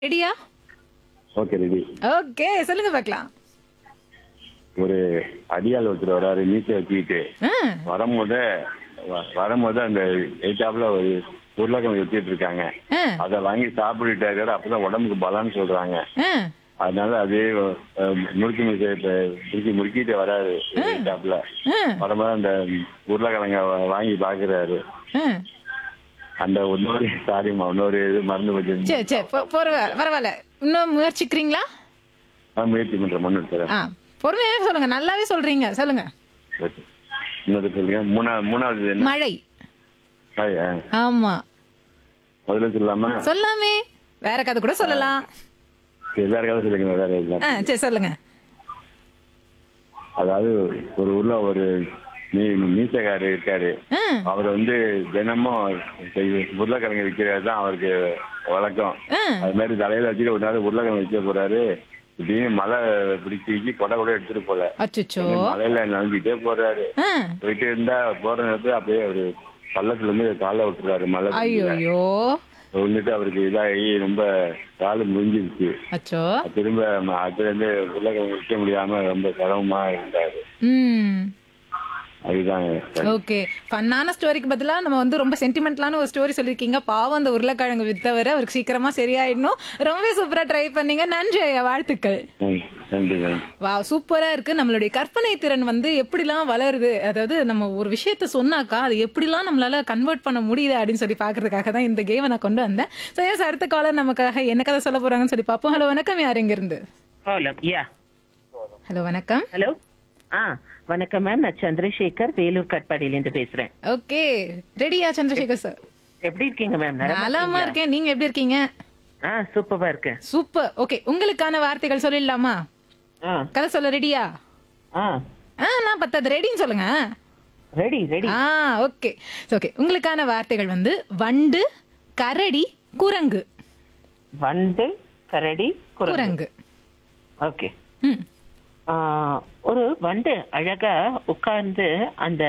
ரெடியா okay ready okay சொல்லுங்க பார்க்கலாம் ஒரு அடியாள் ஒருத்தர் வராரு மீசை வச்சுக்கிட்டு ஆ, வரும்போது வ- வரும்போது அந்த எயிட்டாப்ல ஒரு உருளைக்கிழங்கு வச்சுட்டு இருக்காங்க ஆ, அதை வாங்கி சாப்பிட்டுட்டாரு அப்பதான் உடம்புக்கு பலன்னு சொல்றாங்க ஆ. அதனால அதே அஹ், முறுக்கி மீசை முறுக்கி முறுக்கிட்டு வராரு எயிட்டாப்ல ஆ, வரும்போது அந்த உருளைக்கிழங்க வா- வாங்கி பாக்குறாரு ஆ. அந்த இன்னொரு சாரிம்மா இன்னொரு இது மறந்து போச்சு சரி சரி போ- பரவாயில்ல பரவாயில்ல இன்னும் முயற்சிக்கிறீங்களா நான் முயற்சி பண்ற மண்ணு தரேன் ஆ பொறுமையாவே சொல்லுங்க நல்லாவே சொல்றீங்க சொல்லுங்க இன்னொரு சொல்லுங்க மூணாவது மூணாவது என்ன மழை ஹாய், ஆ. ஆமா முதல்ல சொல்லாமா சொல்லாமே வேற கதை கூட சொல்லலாம் சரி, வேற கதை சொல்லுங்க வேற இல்ல ஆ சரி சொல்லுங்க அதாவது ஒரு ஊர்ல ஒரு மீ மீசக்காரர் இருக்காரு ஆ, அவர் வந்து தினமும் இந்த உருளைக்கிழங்கு விற்கிறது தான் அவருக்கு வழக்கம் ஆ. அது மாதிரி தலையில வச்சுட்டு ஒரு நாள் உருளைக்கிழங்கு விற்க போறாரு திடீர்னு மழை பிடிச்சி கொடை கூட எடுத்துட்டு போல அச்சச்சோ மலையில நம்பிட்டே போறாரு ஆ, போயிட்டு இருந்தா போற நேரத்துல அப்படியே ஒரு பள்ளத்துல இருந்து காலை விட்டுறாரு மலை ஐயோ விழுந்துட்டு அவருக்கு இதாகி ரொம்ப காலு முடிஞ்சிருச்சு அச்சோ திரும்ப ம- அதுல இருந்து உருளைக்கிழங்கு விற்க முடியாம ரொம்ப சிரமமா இருந்தாரு ம் அதுதான் ஓகே ஃபன்னான ஸ்டோரிக்கு பதிலா நம்ம வந்து ரொம்ப சென்டிமெண்டலான ஒரு ஸ்டோரி சொல்லியிருக்கீங்க பாவம் அந்த உருளைக்கிழங்கு வித்தவர் அவருக்கு சீக்கிரமா சரியாயிடணும் ரொம்பவே சூப்பரா ட்ரை பண்ணீங்க நன்றி ஐயா வாழ்த்துக்கள் ம், நன்றி நன்றி வா சூப்பரா இருக்கு நம்மளுடைய கற்பனை திறன் வந்து எப்படிலாம் வளருது அதாவது நம்ம ஒரு விஷயத்த சொன்னாக்கா அது எப்படிலாம் நம்மளால கன்வெர்ட் பண்ண முடியுது அப்படின்னு சொல்லி பாக்குறதுக்காக தான் இந்த கேமை நான் கொண்டு வந்தேன் ஸோ எஸ் அடுத்த காலம் நமக்காக என்ன கதை சொல்ல போறாங்கன்னு சொல்லி பார்ப்போம் ஹலோ வணக்கம் யார் எங்க இருந்து ஹலோ யா ஹலோ வணக்கம் ஹலோ ஆ வணக்கம் மேம் நான் சந்திரசேகர் வேலூர் கட்பாடியிலேருந்து பேசுறேன் ஓகே ரெடியா சந்திரசேகர் சார் எப்படி இருக்கீங்க மேம் நலமா இருக்கேன் நீங்க எப்படி இருக்கீங்க ஆ சூப்பரா இருக்கேன் சூப்பர் ஓகே உங்களுக்கான வார்த்தைகள் சொல்லிடலாமா ஆ கதை சொல்ல ரெடியா ஆ ஆ நான் பத்தாது ரெடின்னு சொல்லுங்க ரெடி ரெடி ஆ ஓகே ஓகே உங்களுக்கான வார்த்தைகள் வந்து வண்டு கரடி குரங்கு வண்டு கரடி குரங்கு குரங்கு ஓகே ம் ஆ, ஒரு வண்டு அழகா உட்கார்ந்து அந்த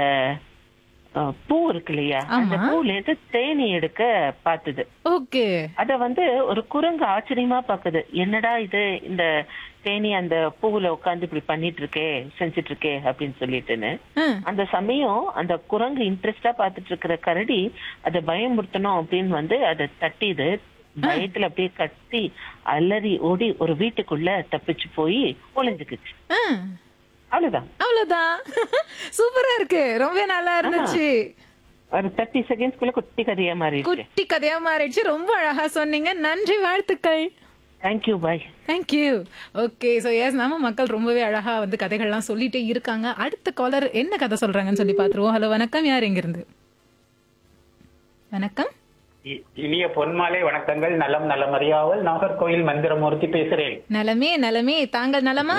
ஆ, பூ இருக்கு இல்லையா அந்த ஆமா. பூல இருந்து தேனி எடுக்க பார்த்தது ஓகே அத வந்து ஒரு குரங்கு ஆச்சரியமா பாக்குது என்னடா இது இந்த தேனி அந்த பூவுல உட்கார்ந்து இப்படி பண்ணிட்டு இருக்கே செஞ்சுட்டு இருக்கே அப்படின்னு சொல்லிட்டுன்னு ஆ, அந்த சமயம் அந்த குரங்கு இன்ட்ரெஸ்டா பாத்துட்டு இருக்கிற கரடி அதை பயமுறுத்தணும் அப்படின்னு வந்து அதை தட்டிது பயத்துல அப்படியே கத்தி அலறி ஓடி ஒரு வீட்டுக்குள்ள தப்பிச்சு போய் ஒளிஞ்சுக்குச்சு ஆ, அவ்வளவுதான் அவ்வளவுதான் சூப்பரா இருக்கு ரொம்ப நல்லா இருந்துச்சு ஒரு தேர்ட்டி செகண்ட்ஸ்குள்ள குட்டி கதையா மாறிடுச்சு குட்டி கதையா மாறிடுச்சு ரொம்ப அழகா சொன்னீங்க நன்றி வாழ்த்துக்கள் thank you bye thank you okay so yes நம்ம மக்கள் ரொம்பவே அழகா வந்து கதைகள்லாம் சொல்லிட்டே இருக்காங்க அடுத்த காலர் என்ன கதை சொல்றாங்கன்னு சொல்லி பார்த்துருவோம் ஹலோ வணக்கம் யார் எங்க இருந்து வணக்கம் இ- இனிய பொன்மாலை வணக்கங்கள் நலம் நலமறியாவல் நாகர்கோயில் மந்திரமூர்த்தி பேசுறேன் நலமே நலமே தாங்கள் நலமா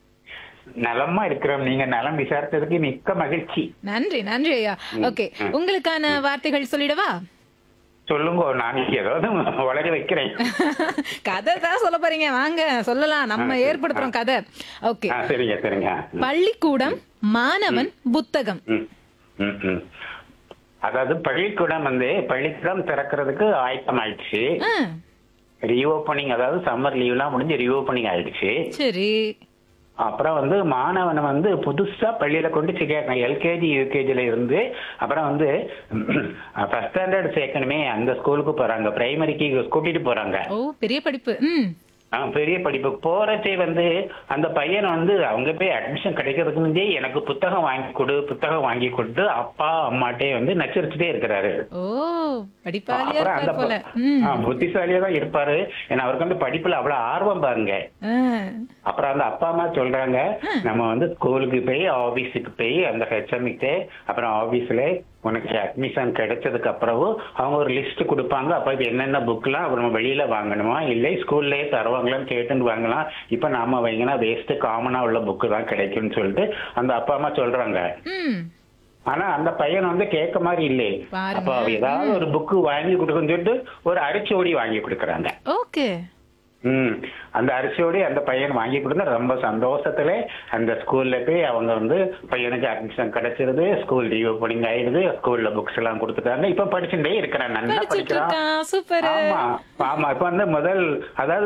நலமா இருக்கிறோம் நீங்க நலம் விசாரித்ததுக்கு மிக்க மகிழ்ச்சி நன்றி நன்றி ஐயா ஓகே உங்களுக்கான வார்த்தைகள் சொல்லிடவா சொல்லுங்க நான் ஏதாவது வளர வைக்கிறேன் கதை தான் சொல்ல போறீங்க வாங்க சொல்லலாம் நம்ம ஏற்படுத்துறோம் கதை ஓகே ஆ, சரிங்க சரிங்க பள்ளிக்கூடம் மாணவன் புத்தகம் ம், ம், ம். அதாவது பள்ளிக்கூடம் வந்து பள்ளிக்கூடம் திறக்கிறதுக்கு ஆயத்தம் ஆயிடுச்சு ஆ, ரீஓப்பனிங் அதாவது சம்மர் லீவ்லாம் முடிஞ்சு ரீஓப்பனிங் ஆயிடுச்சு சரி அப்புறம் வந்து மாணவனை வந்து புதுசா பள்ளியில கொண்டு சேர்க்க எல்கேஜி யூகேஜில இருந்து அப்புறம் வந்து ஃபர்ஸ்ட் ஸ்டாண்டர்ட் சேர்க்கணுமே அந்த ஸ்கூலுக்கு போறாங்க பிரைமரிக்கு கூட்டிட்டு போறாங்க ஓ பெரிய படிப்பு ம் ஆ, பெரிய படிப்பு போறச்சே வந்து அந்த பையன் வந்து அவங்க போய் அட்மிஷன் கிடைக்கிறதுக்கு முன்னே எனக்கு புத்தகம் வாங்கி கொடு புத்தகம் வாங்கி கொடுத்து அப்பா அம்மாட்டே வந்து நச்சரிச்சுட்டே இருக்கிறாரு ஓ படிப்பாளியா அப்புறம் அந்த இருப்பார் போல ப- ம் ஆ, புத்திசாலியா தான் இருப்பாரு ஏன்னா அவருக்கு வந்து படிப்புல அவ்வளவு ஆர்வம் பாருங்க ஆ, அப்புறம் அந்த அப்பா அம்மா சொல்றாங்க நம்ம வந்து ஸ்கூலுக்கு போய் ஆபீஸுக்கு போய் அந்த ஹெச்எம்கிட்ட அப்புறம் ஆபீஸ்ல உனக்கு அட்மிஷன் கிடைச்சதுக்கு அப்புறம் அவங்க ஒரு லிஸ்ட் கொடுப்பாங்க அப்ப இது என்னென்ன புக்லாம் அப்புறம் நம்ம வெளியில வாங்கணுமா இல்லை ஸ்கூல்லயே தருவாங்களான்னு கேட்டுன்னு வாங்கலாம் இப்ப நாம வைங்கன்னா வேஸ்ட் காமனா உள்ள புக்கு தான் கிடைக்கும்னு சொல்லிட்டு அந்த அப்பா அம்மா சொல்றாங்க ம் ஆனா அந்த பையன் வந்து கேட்க மாதிரி இல்லை பாருங்க. அப்ப அவ ஏதாவது ஒரு புக்கு வாங்கி கொடுக்குன்னு சொல்லிட்டு ஒரு அரிச்சோடி வாங்கி கொடுக்குறாங்க ஓகே ம் அந்த அரிசியோடய அந்த பையன் வாங்கி கொடுத்தா ரொம்ப சந்தோஷத்துல அந்த ஸ்கூல்ல போய் அவங்க வந்து பையனுக்கு அட்மிஷன் கிடைச்சிருது ஸ்கூல் ரீஓப்பனிங் ஆயிடுது ஸ்கூல்ல புக்ஸ் எல்லாம் கொடுத்துட்டாங்க இப்ப படிச்சுட்டே இருக்கிறான் நல்லா படிச்சிட்டு படிக்கிறான் இருக்கான் சூப்பர் ஆமா ஆமா இப்ப வந்து முதல் அதாவது